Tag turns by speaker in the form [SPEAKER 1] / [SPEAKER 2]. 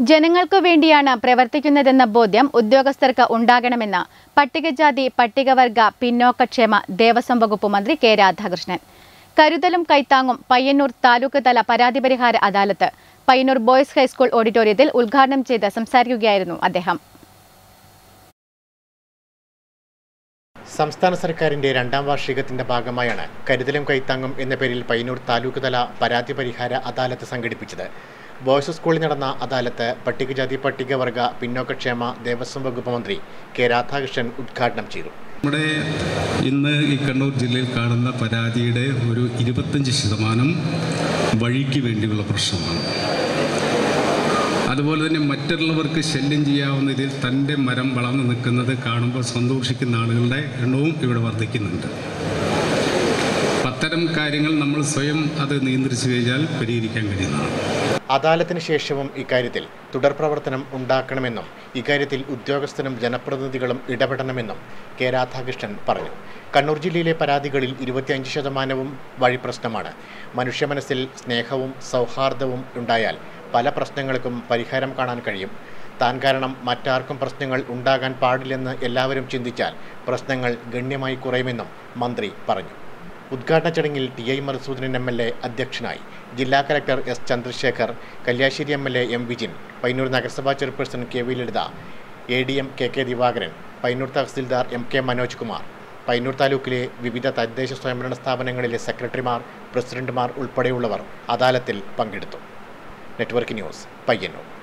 [SPEAKER 1] ജനങ്ങൾക്കു വേണ്ടിയാണ് പ്രവർത്തിക്കുന്നതെന്ന ബോധ്യം ഉദ്യോഗസ്ഥർക്ക് ഉണ്ടാകണമെന്ന് പട്ടികജാതി പട്ടികവർഗ പിന്നോക്കക്ഷേമ ദേവസ്വം വകുപ്പ് മന്ത്രി കെ രാധാകൃഷ്ണൻ കരുതലും കൈത്താങ്ങും പയ്യന്നൂർ താലൂക്ക് തല പരാതി പരിഹാര അദാലത്ത് പയ്യന്നൂർ ബോയ്സ് ഹൈസ്കൂൾ ഓഡിറ്റോറിയത്തിൽ ഉദ്ഘാടനം ചെയ്ത് സംസാരിക്കുകയായിരുന്നു അദ്ദേഹം
[SPEAKER 2] സംസ്ഥാന സർക്കാരിന്റെ രണ്ടാം വാർഷികത്തിന്റെ ഭാഗമായാണ് കരുതലും കൈത്താങ്ങും എന്ന പേരിൽ പയ്യന്നൂർ താലൂക്ക് തല പരാതി പരിഹാര അദാലത്ത് സംഘടിപ്പിച്ചത് ബോയ്സ് സ്കൂളിൽ നടന്ന അദാലത്ത് പട്ടികജാതി പട്ടികവർഗ പിന്നോക്കക്ഷേമ ദേവസ്വം വകുപ്പ് മന്ത്രി കെ രാധാകൃഷ്ണൻ ഉദ്ഘാടനം ചെയ്തു
[SPEAKER 3] നമ്മുടെ ഇന്ന് ഈ കണ്ണൂർ ജില്ലയിൽ കാണുന്ന പരാതിയുടെ ഒരു ഇരുപത്തഞ്ച് ശതമാനം വഴിക്ക് വേണ്ടിയുള്ള പ്രശ്നമാണ് അതുപോലെ തന്നെ മറ്റുള്ളവർക്ക് ശല്യം ചെയ്യാവുന്ന രീതിയിൽ തൻ്റെ മരം വളർന്നു നിൽക്കുന്നത് കാണുമ്പോൾ സന്തോഷിക്കുന്ന ആളുകളുടെ എണ്ണവും ഇവിടെ വർദ്ധിക്കുന്നുണ്ട് അത്തരം കാര്യങ്ങൾ നമ്മൾ സ്വയം അത് നിയന്ത്രിച്ചു കഴിഞ്ഞാൽ പരിഹരിക്കാൻ കഴിയുന്നതാണ്
[SPEAKER 2] അദാലത്തിന് ശേഷവും ഇക്കാര്യത്തിൽ തുടർ പ്രവർത്തനം ഉണ്ടാക്കണമെന്നും ഇക്കാര്യത്തിൽ ഉദ്യോഗസ്ഥരും ജനപ്രതിനിധികളും ഇടപെടണമെന്നും കെ രാധാകൃഷ്ണൻ പറഞ്ഞു കണ്ണൂർ ജില്ലയിലെ പരാതികളിൽ ഇരുപത്തിയഞ്ച് ശതമാനവും വഴി പ്രശ്നമാണ് മനുഷ്യമനസ്സിൽ സ്നേഹവും സൗഹാർദ്ദവും ഉണ്ടായാൽ പല പ്രശ്നങ്ങൾക്കും പരിഹാരം കാണാൻ കഴിയും താൻ കാരണം മറ്റാർക്കും പ്രശ്നങ്ങൾ ഉണ്ടാകാൻ പാടില്ലെന്ന് എല്ലാവരും ചിന്തിച്ചാൽ പ്രശ്നങ്ങൾ ഗണ്യമായി കുറയുമെന്നും മന്ത്രി പറഞ്ഞു ഉദ്ഘാടന ചടങ്ങിൽ T I Madhusoodanan M L A അധ്യക്ഷനായി ജില്ലാ collector S Chandrasekhar Kalliasseri M L A M Vijin Payyanur നഗരസഭാ chairperson K V Lalitha A D M K K Divakaran Payyanur tahsildar M K Manoj Kumar Payyanur താലൂക്കിലെ വിവിധ തദ്ദേശ സ്വയംഭരണ സ്ഥാപനങ്ങളിലെ സെക്രട്ടറിമാർ പ്രസിഡന്റുമാർ ഉൾപ്പെടെയുള്ളവർ അദാലത്തിൽ പങ്കെടുത്തു നെറ്റ്വർക്ക് ന്യൂസ് പയ്യന്നൂർ